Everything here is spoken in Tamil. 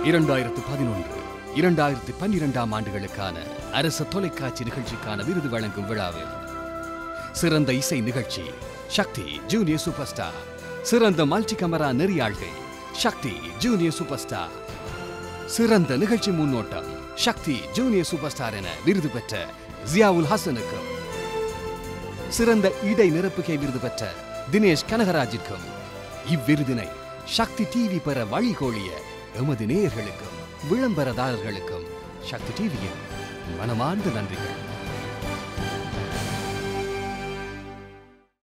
இரண்டாயிரத்து பதினொன்று இரண்டாயிரத்து பன்னிரெண்டாம் ஆண்டுகளுக்கான அரச தொலைக்காட்சி நிகழ்ச்சிக்கான விருது வழங்கும் விழாவில் சிறந்த இசை நிகழ்ச்சி சக்தி ஜூனியர் சூப்பர் ஸ்டார் சிறந்த மல்டி கமரா நெறியாள்கை சக்தி ஜூனியர் சூப்பர் ஸ்டார் சிறந்த நிகழ்ச்சி முன்னோட்டம் சக்தி ஜூனியர் சூப்பர் ஸ்டார் என விருது பெற்ற ஜியாவுல் ஹசனுக்கும் சிறந்த இடை நிரப்புகை விருது பெற்ற தினேஷ் கனகராஜிற்கும் இவ்விருதினை சக்தி டிவி பெற வழிகோலிய எமது நேயர்களுக்கும் விளம்பரதாரர்களுக்கும் சக்தி டிவியின் மனமார்ந்த நன்றிகள்